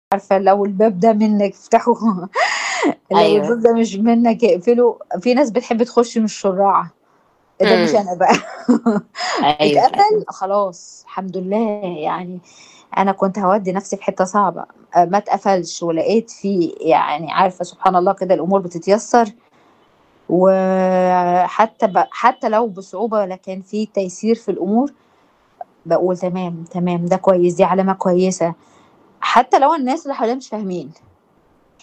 عارفة لو الباب ده منِّك افتحه لو أيوه. الباب ده مش منّك اقفله، في ناس بتحب تخش من الشُّراعة، ده مش إمم. أنا بقى أيوه، اتقفل أيوه. خلاص الحمد لله يعني أنا كنت هاودّي نَفْسي في حتّة صعبة، آآ ما اتقفلش ولقيت في يعني عارفة سبحان الله كده الأمور بتتيسّر، وحتى ب حتى لو بصعوبة لكن في تيسير في الأمور، باقول تمام، تمام ده كويس، دي علامة كويسة، حتى لو الناس اللي حواليّا مش فاهمين.